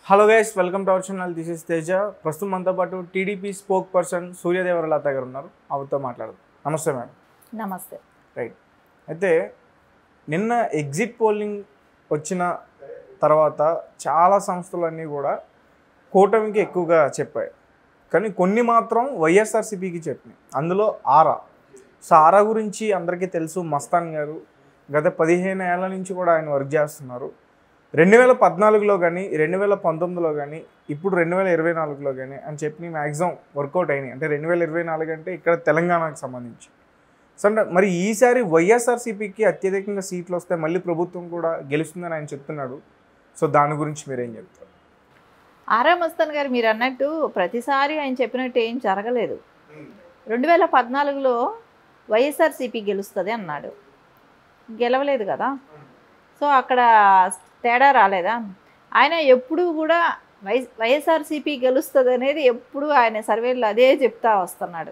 Hello guys welcome to our channel this is Teja ప్రస్తుతం మనతో పాటు టీడీపీ స్పోక్ పర్సన్ సూర్యదేవరలత గారు ఉన్నారు ఆవిడతో మాట్లాడదు నమస్తే మేడం నమస్తే రైట్ అయితే నిన్న ఎగ్జిట్ పోలింగ్ వచ్చిన తర్వాత చాలా సంస్థలన్నీ కూడా కూటమికి ఎక్కువగా చెప్పాయి కానీ కొన్ని మాత్రం వైఎస్ఆర్సీపీకి చెప్పినాయి అందులో ఆరా సో ఆరా గురించి అందరికీ తెలుసు మస్తాన్ గారు గత పదిహేను ఏళ్ళ నుంచి కూడా ఆయన వర్క్ చేస్తున్నారు రెండు వేల పద్నాలుగులో కానీ రెండు వేల పంతొమ్మిదిలో కానీ ఇప్పుడు రెండు వేల ఇరవై నాలుగులో కానీ అని చెప్పి మ్యాక్సిమం వర్కౌట్ అయినాయి అంటే రెండు వేల ఇరవై నాలుగు అంటే ఇక్కడ తెలంగాణకు సంబంధించి సో అంటే మరి ఈసారి వైఎస్ఆర్సీపీకి అత్యధికంగా సీట్లు వస్తే మళ్ళీ ప్రభుత్వం కూడా గెలుస్తుందని ఆయన చెప్తున్నాడు సో దాని గురించి మీరేం చెప్తారు ఆరా మస్తాన్ గారు మీరు అన్నట్టు ప్రతిసారి ఆయన చెప్పినట్టు ఏం జరగలేదు రెండు వేల పద్నాలుగులో వైఎస్ఆర్సీపీ గెలుస్తుంది అన్నాడు గెలవలేదు కదా సో అక్కడ తేడా రాలేదా ఆయన ఎప్పుడూ కూడా వై వైఎస్ఆర్సీపీ గెలుస్తుంది అనేది ఎప్పుడు ఆయన సర్వేలో అదే చెప్తా వస్తున్నాడు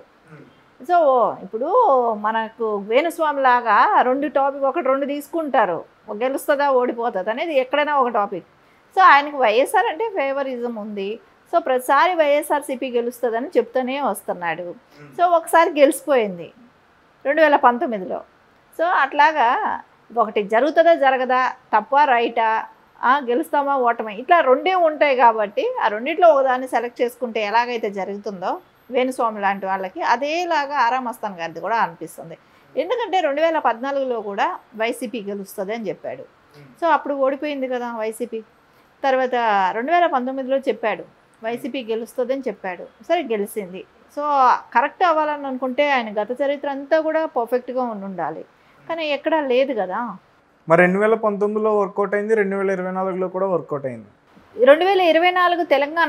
సో ఇప్పుడు మనకు వేణుస్వామి లాగా రెండు టాపిక్ ఒకటి రెండు తీసుకుంటారు గెలుస్తుందా ఓడిపోతుంది అనేది ఎక్కడైనా ఒక టాపిక్ సో ఆయనకు వైఎస్ఆర్ అంటే ఫేవరిజం ఉంది సో ప్రతిసారి వైఎస్ఆర్సీపీ గెలుస్తుందని చెప్తూనే వస్తున్నాడు సో ఒకసారి గెలిచిపోయింది రెండు వేల పంతొమ్మిదిలో సో అట్లాగా ఒకటి జరుగుతుందా జరగదా తప్ప రైటా ఆ, గెలుస్తామా ఓటమా ఇట్లా రెండే ఉంటాయి కాబట్టి ఆ రెండిట్లో ఒకదాన్ని సెలెక్ట్ చేసుకుంటే ఎలాగైతే జరుగుతుందో వేణుస్వామి లాంటి వాళ్ళకి అదేలాగా ఆరామస్తాన్ గారిది కూడా అనిపిస్తుంది ఎందుకంటే రెండు వేల పద్నాలుగులో కూడా వైసీపీ గెలుస్తుంది అని చెప్పాడు సో అప్పుడు ఓడిపోయింది కదా వైసీపీ తర్వాత రెండు వేల పంతొమ్మిదిలో చెప్పాడు వైసీపీ గెలుస్తుందని చెప్పాడు సరే గెలిచింది సో కరెక్ట్ అవ్వాలని అనుకుంటే ఆయన గత చరిత్ర అంతా కూడా పర్ఫెక్ట్గా ఉండి ఉండాలి కానీ ఎక్కడా లేదు కదా మరి రెండు వేల పంతొమ్మిదిలో వర్కౌట్ అయింది రెండు వేల ఇరవై నాలుగులో కూడా వర్కౌట్ అయింది రెండు వేల ఇరవై నాలుగు తెలంగాణ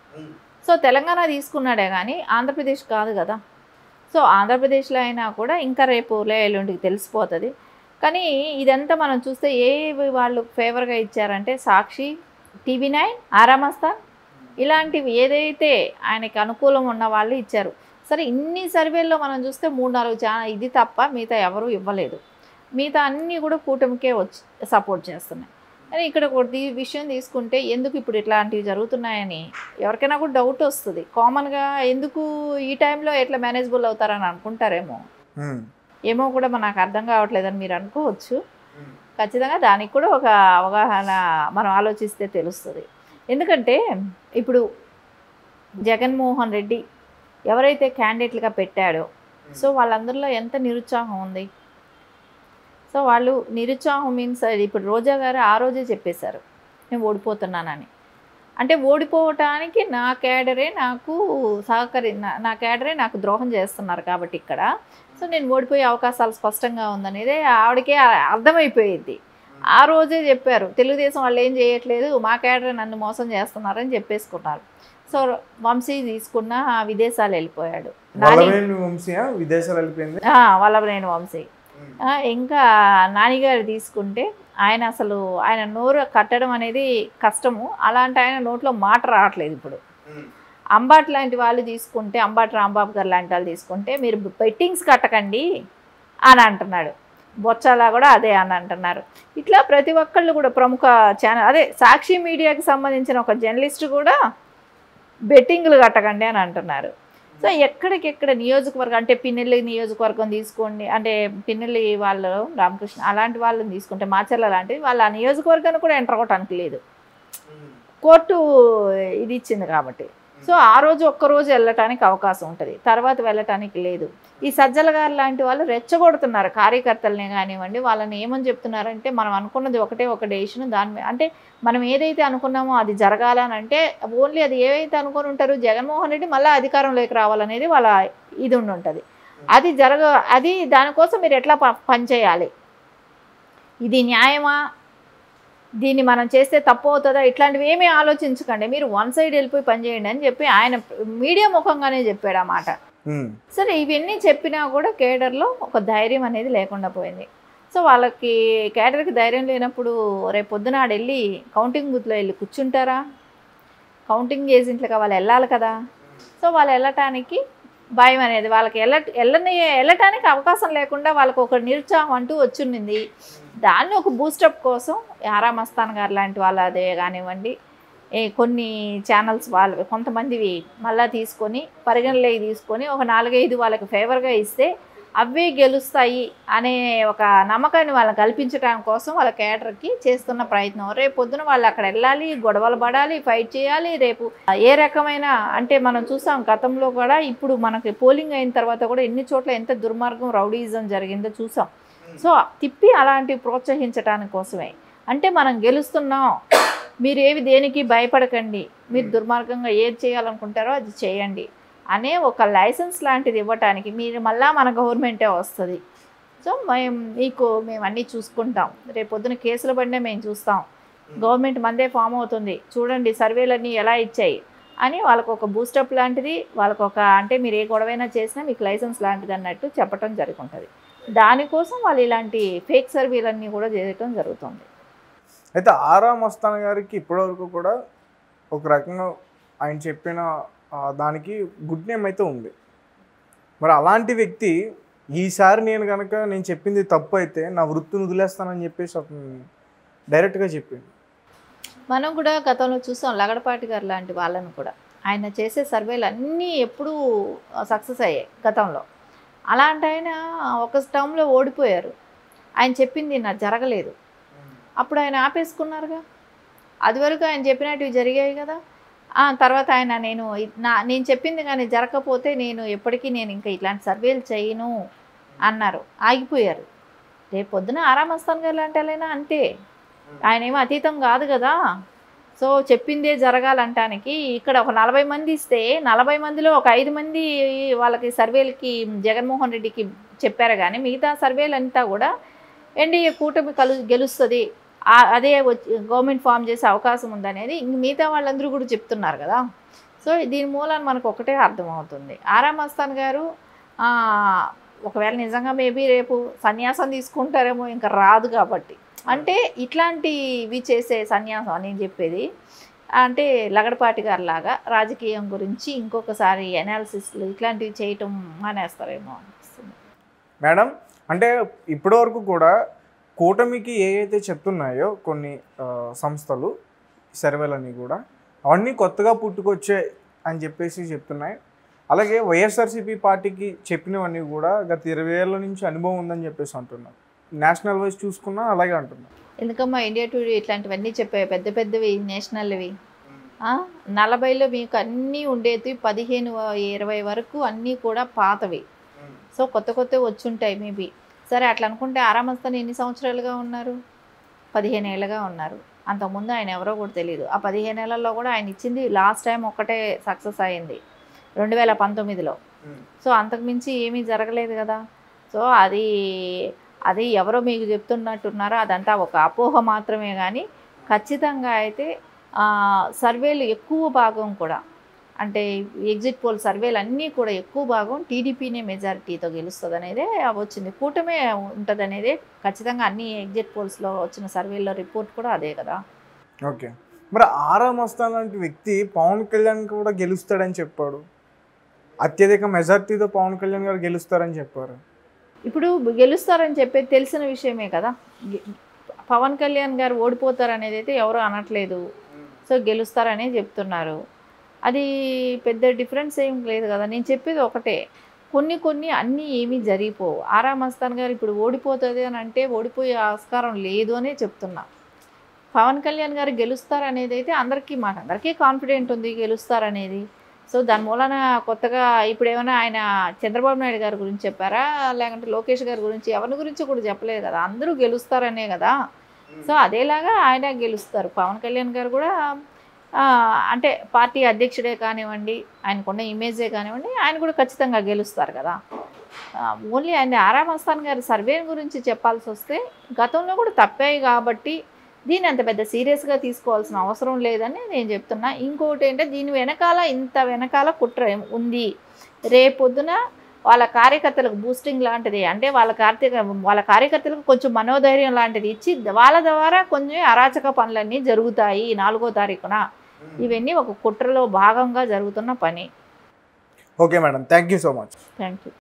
సో తెలంగాణ తీసుకున్నాడే కానీ ఆంధ్రప్రదేశ్ కాదు కదా సో ఆంధ్రప్రదేశ్లో అయినా కూడా ఇంకా రేపు లే ఎల్లుండికి తెలిసిపోతుంది కానీ ఇదంతా మనం చూస్తే ఏ వాళ్ళు ఫేవర్గా ఇచ్చారంటే సాక్షి టీవీ నైన్ ఆరామస్థాన్ ఇలాంటివి ఏదైతే ఆయనకి అనుకూలం ఉన్న వాళ్ళు ఇచ్చారు సరే ఇన్ని సర్వేల్లో మనం చూస్తే మూడు నాలుగు చా ఇది తప్ప మిగతా ఎవరు ఇవ్వలేదు మిగతా అన్నీ కూడా కూటమికే వచ్చి సపోర్ట్ చేస్తున్నాయి కానీ ఇక్కడ ఒక ఈ విషయం తీసుకుంటే ఎందుకు ఇప్పుడు ఇట్లాంటివి జరుగుతున్నాయని ఎవరికైనా కూడా డౌట్ వస్తుంది కామన్గా ఎందుకు ఈ టైంలో ఎట్లా మేనేజబుల్ అవుతారని అనుకుంటారేమో ఉమ్. ఏమో కూడా మనకు అర్థం కావట్లేదని మీరు అనుకోవచ్చు ఖచ్చితంగా దానికి కూడా ఒక అవగాహన మనం ఆలోచిస్తే తెలుస్తుంది ఎందుకంటే ఇప్పుడు జగన్మోహన్ రెడ్డి ఎవరైతే క్యాండిడేట్లుగా పెట్టాడో సో వాళ్ళందరిలో ఎంత నిరుత్సాహం ఉంది సో వాళ్ళు నిరుత్సాహం మీన్స్ ఇప్పుడు రోజా గారు ఆ రోజే చెప్పేశారు నేను ఓడిపోతున్నానని అంటే ఓడిపోవటానికి నా క్యాడరే నాకు సహకరి నా- నా క్యాడరే నాకు ద్రోహం చేస్తున్నారు కాబట్టి ఇక్కడ సో నేను ఓడిపోయే అవకాశాలు స్పష్టంగా ఉందనేది ఆవిడకే అర్థమైపోయింది ఆ రోజే చెప్పారు తెలుగుదేశం వాళ్ళు ఏం చేయట్లేదు మా క్యాడరే నన్ను మోసం చేస్తున్నారని చెప్పేసుకున్నారు సో వంశీ తీసుకున్న ఆ విదేశాలు వెళ్ళిపోయాడు నాని వల్లవేణి వంశీయ విదేశాలు వెళ్ళిపోయింది ఆ, వల్లభనేని వంశీ ఆ, ఇంకా నానిగారు తీసుకుంటే ఆయన అసలు ఆయన నోరు కట్టడం అనేది కష్టము అలాంటి ఆయన నోట్లో మాట రావట్లేదు ఇప్పుడు అంబాట్ లాంటి వాళ్ళు తీసుకుంటే అంబాట్ రాంబాబు గారు లాంటి వాళ్ళు తీసుకుంటే మీరు బెట్టింగ్స్ కట్టకండి అని అంటున్నాడు బొచ్చాలా కూడా అదే అని అంటున్నారు ఇట్లా ప్రతి ఒక్కళ్ళు కూడా ప్రముఖ ఛానల్ అదే సాక్షి మీడియాకి సంబంధించిన ఒక జర్నలిస్ట్ కూడా బెట్టింగ్లు కట్టకండి అని అంటున్నారు సో ఎక్కడికెక్కడ నియోజకవర్గం అంటే పిన్నెల్లి నియోజకవర్గం తీసుకోండి అంటే పిన్నెల్లి వాళ్ళు రామకృష్ణ అలాంటి వాళ్ళని తీసుకుంటే మాచర్ల లాంటివి వాళ్ళ ఆ నియోజకవర్గాన్ని కూడా ఎంటర్ అవ్వటానికి లేదు కోర్టు ఇది ఇచ్చింది కాబట్టి సో ఆ రోజు ఒక్క రోజు వెళ్ళటానికి అవకాశం ఉంటుంది తర్వాత వెళ్ళటానికి లేదు ఈ సజ్జల గారు లాంటి వాళ్ళు రెచ్చగొడుతున్నారు కార్యకర్తలనే కానివ్వండి వాళ్ళని ఏమని చెప్తున్నారంటే మనం అనుకున్నది ఒకటే ఒక డెసిషన్ దాని మీద అంటే మనం ఏదైతే అనుకున్నామో అది జరగాలని అంటే ఓన్లీ అది ఏవైతే అనుకొని ఉంటారో జగన్మోహన్ రెడ్డి మళ్ళీ అధికారంలోకి రావాలనేది వాళ్ళ ఇది ఉండి ఉంటుంది అది జరగ అది దానికోసం మీరు ఎట్లా ప- పనిచేయాలి ఇది న్యాయమా దీన్ని మనం చేస్తే తప్పు అవుతుందా ఇట్లాంటివి ఏమీ ఆలోచించకండి మీరు వన్ సైడ్ వెళ్ళిపోయి పనిచేయండి అని చెప్పి ఆయన మీడియా ముఖంగానే చెప్పాడు ఆ మాట ఉమ్. సరే ఇవన్నీ చెప్పినా కూడా కేడర్లో ఒక ధైర్యం అనేది లేకుండా పోయింది సో వాళ్ళకి కేడర్కి ధైర్యం లేనప్పుడు రేపు పొద్దున ఆడ వెళ్ళి కౌంటింగ్ బూత్లో వెళ్ళి కూర్చుంటారా కౌంటింగ్ ఏజెంట్లుగా వాళ్ళు వెళ్ళాలి కదా సో వాళ్ళు వెళ్ళటానికి భయం అనేది వాళ్ళకి వెళ్ళ వెళ్ళని వెళ్ళటానికి అవకాశం లేకుండా వాళ్ళకి ఒక నిరుత్సాహం అంటూ వచ్చింది దాన్ని ఒక బూస్టప్ కోసం ఆరా మస్తాన్ గారు లాంటి వాళ్ళదే కానివ్వండి ఏ కొన్ని ఛానల్స్ వాళ్ళు కొంతమందివి మళ్ళా తీసుకొని పరిగణలోకి తీసుకొని ఒక నాలుగైదు వాళ్ళకి ఫేవర్గా ఇస్తే అవే గెలుస్తాయి అనే ఒక నమ్మకాన్ని వాళ్ళకి కల్పించడం కోసం వాళ్ళ కేటర్కి చేస్తున్న ప్రయత్నం రేపు పొద్దున వాళ్ళు అక్కడ వెళ్ళాలి గొడవలు పడాలి ఫైట్ చేయాలి రేపు ఏ రకమైన అంటే మనం చూసాం గతంలో కూడా ఇప్పుడు మనకి పోలింగ్ అయిన తర్వాత కూడా ఎన్ని చోట్ల ఎంత దుర్మార్గం రౌడీజం జరిగిందో చూసాం సో తిప్పి అలాంటివి ప్రోత్సహించడానికి కోసమే అంటే మనం గెలుస్తున్నాం మీరు ఏవి దేనికి భయపడకండి మీరు దుర్మార్గంగా ఏది చేయాలనుకుంటారో అది చేయండి అనే ఒక లైసెన్స్ లాంటిది ఇవ్వటానికి మీరు మళ్ళా మన గవర్నమెంటే వస్తుంది సో మేము మీకు మేము అన్నీ చూసుకుంటాం రేపు పొద్దున కేసులు పడినా మేము చూస్తాం గవర్నమెంట్ మందే ఫామ్ అవుతుంది చూడండి సర్వేలన్నీ ఎలా ఇచ్చాయి అని వాళ్ళకు ఒక బూస్టప్ లాంటిది వాళ్ళకు ఒక అంటే మీరు ఏ గొడవైనా చేసినా మీకు లైసెన్స్ లాంటిది అన్నట్టు చెప్పడం జరుగుతుంది దానికోసం వాళ్ళు ఇలాంటి ఫేక్ సర్వేలన్నీ కూడా చేయటం జరుగుతుంది అయితే ఆరా మస్తాన్ గారికి ఇప్పటివరకు కూడా ఒక రకంగా ఆయన చెప్పిన ఆ, దానికి గుడ్ నేమ్ అయితే ఉంది మరి అలాంటి వ్యక్తి ఈసారి నేను కనుక నేను చెప్పింది తప్పు అయితే నా వృత్తిని వదిలేస్తానని చెప్పేసి అతను డైరెక్ట్గా చెప్పింది మనం కూడా గతంలో చూసాం లగడపాటి గారు లాంటి వాళ్ళని కూడా ఆయన చేసే సర్వేలు అన్నీ ఎప్పుడూ సక్సెస్ అయ్యాయి గతంలో అలాంటి ఆయన ఒక టర్మ్లో ఓడిపోయారు ఆయన చెప్పింది నాకు జరగలేదు అప్పుడు ఆయన ఆపేసుకున్నారుగా అది వరకు ఆయన చెప్పినట్టు జరిగాయి కదా ఆ తర్వాత ఆయన నేను ఇ- నా నేను చెప్పింది కానీ జరగకపోతే నేను ఎప్పటికీ నేను ఇంకా ఇట్లాంటి సర్వేలు చేయను అన్నారు ఆగిపోయారు రేపు పొద్దున ఆరామస్తాన్ గారు లాంటి వాళ్ళైనా అంతే ఆయన ఏమో అతీతం కాదు కదా సో చెప్పిందే జరగాలంటానికి ఇక్కడ ఒక నలభై మంది ఇస్తే నలభై మందిలో ఒక ఐదు మంది వాళ్ళకి సర్వేలకి జగన్మోహన్ రెడ్డికి చెప్పారు కానీ మిగతా సర్వేలు అంతా కూడా ఎన్డీఏ కూటమి కలు గెలుస్తుంది ఆ- అదే వచ్చి గవర్నమెంట్ ఫామ్ చేసే అవకాశం ఉందనేది ఇంక మిగతా వాళ్ళందరూ కూడా చెప్తున్నారు కదా సో దీని మూలాన మనకు ఒకటే అర్థమవుతుంది ఆరామ్ అస్తాన్ గారు ఆ, ఒకవేళ నిజంగా మేబీ రేపు సన్యాసం తీసుకుంటారేమో ఇంకా రాదు కాబట్టి అంటే ఇట్లాంటివి చేసే సన్యాసం అని చెప్పేది అంటే లగడపాటి గారి లాగా రాజకీయం గురించి ఇంకొకసారి అనాలిసిస్లు ఇట్లాంటివి చేయటం మానేస్తారేమో అనిపిస్తుంది మేడం అంటే ఇప్పటివరకు కూడా కూటమికి ఏ అయితే చెప్తున్నాయో కొన్ని ఆ, సంస్థలు సర్వేలని కూడా అవన్నీ కొత్తగా పుట్టుకొచ్చాయి అని చెప్పేసి చెప్తున్నాయి అలాగే వైఎస్ఆర్సీపీ పార్టీకి చెప్పినవన్నీ కూడా గత ఇరవై ఏళ్ళ నుంచి అనుభవం ఉందని చెప్పేసి అంటున్నారు నేషనల్ వైజ్ చూసుకున్నా అలాగే అంటున్నారు ఎందుకమ్మా ఇండియా టుడే ఇట్లాంటివన్నీ చెప్పాయి పెద్ద పెద్దవి నేషనల్వి ఆ, నలభైలో మీకు అన్నీ ఉండేది పదిహేను ఇరవై వరకు అన్నీ కూడా పాతవి సో కొత్త కొత్త వచ్చుంటాయి మేబీ సరే అట్లా అనుకుంటే ఆరామస్తాను ఎన్ని సంవత్సరాలుగా ఉన్నారు పదిహేను ఏళ్ళగా ఉన్నారు అంతకుముందు ఆయన ఎవరో కూడా తెలియదు ఆ పదిహేను ఏళ్ళల్లో కూడా ఆయన ఇచ్చింది లాస్ట్ టైం ఒక్కటే సక్సెస్ అయింది రెండు వేల పంతొమ్మిదిలో సో అంతకుమించి ఏమీ జరగలేదు కదా సో అది అది ఎవరో మీకు చెప్తున్నట్టున్నారో అదంతా ఒక అపోహ మాత్రమే కానీ ఖచ్చితంగా అయితే ఆ, సర్వేలు ఎక్కువ భాగం కూడా అంటే ఎగ్జిట్ పోల్ సర్వేలు అన్నీ కూడా ఎక్కువ భాగం టీడీపీనే మెజారిటీతో గెలుస్తుంది అనేదే వచ్చింది కూటమే ఉంటుంది అనేదే ఖచ్చితంగా అన్ని ఎగ్జిట్ పోల్స్లో వచ్చిన సర్వేల్లో రిపోర్ట్ కూడా అదే కదా ఓకే మరి ఆరా మస్తాన్ లాంటి వ్యక్తి పవన్ కళ్యాణ్ కూడా గెలుస్తాడని చెప్పాడు అత్యధిక మెజార్టీతో పవన్ కళ్యాణ్ గారు గెలుస్తారని చెప్పారు ఇప్పుడు గెలుస్తారని చెప్పేది తెలిసిన విషయమే కదా గె- పవన్ కళ్యాణ్ గారు ఓడిపోతారు అనేది అయితే ఎవరు అనట్లేదు సో గెలుస్తారనే చెప్తున్నారు అది పెద్ద డిఫరెన్స్ ఏం లేదు కదా నేను చెప్పేది ఒకటే కొన్ని కొన్ని అన్నీ ఏమీ జరిగిపోవు ఆరా మస్తాన్ గారు ఇప్పుడు ఓడిపోతుంది అని అంటే ఓడిపోయే ఆస్కారం లేదు అనే చెప్తున్నా పవన్ కళ్యాణ్ గారు గెలుస్తారనేది అయితే అందరికీ మాకు అందరికీ కాన్ఫిడెంట్ ఉంది గెలుస్తారనేది సో దాని మూలన కొత్తగా ఇప్పుడు ఏమైనా ఆయన చంద్రబాబు నాయుడు గారి గురించి చెప్పారా లేకుంటే లోకేష్ గారి గురించి ఎవరి గురించి కూడా చెప్పలేదు కదా అందరూ గెలుస్తారనే కదా సో అదేలాగా ఆయన గెలుస్తారు పవన్ కళ్యాణ్ గారు కూడా ఆ, అంటే పార్టీ అధ్యక్షుడే కానివ్వండి ఆయనకున్న ఇమేజే కానివ్వండి ఆయన కూడా ఖచ్చితంగా గెలుస్తారు కదా ఓన్లీ ఆయన ఆరామస్థాన్ గారి సర్వే గురించి చెప్పాల్సి వస్తే గతంలో కూడా తప్పాయి కాబట్టి దీన్ని అంత పెద్ద సీరియస్గా తీసుకోవాల్సిన అవసరం లేదని నేను చెప్తున్నా ఇంకొకటి ఏంటంటే దీని వెనకాల ఇంత వెనకాల కుట్ర ఏం ఉంది రేపొద్దున వాళ్ళ కార్యకర్తలకు బూస్టింగ్ లాంటిది అంటే వాళ్ళ కార్తీక వాళ్ళ కార్యకర్తలకు కొంచెం మనోధైర్యం లాంటిది ఇచ్చి వాళ్ళ ద్వారా కొంచెం అరాచక పనులన్నీ జరుగుతాయి ఈ నాలుగో తారీఖున ఇవన్నీ ఒక కుట్రలో భాగంగా జరుగుతున్న పని okay madam thank you so much thank you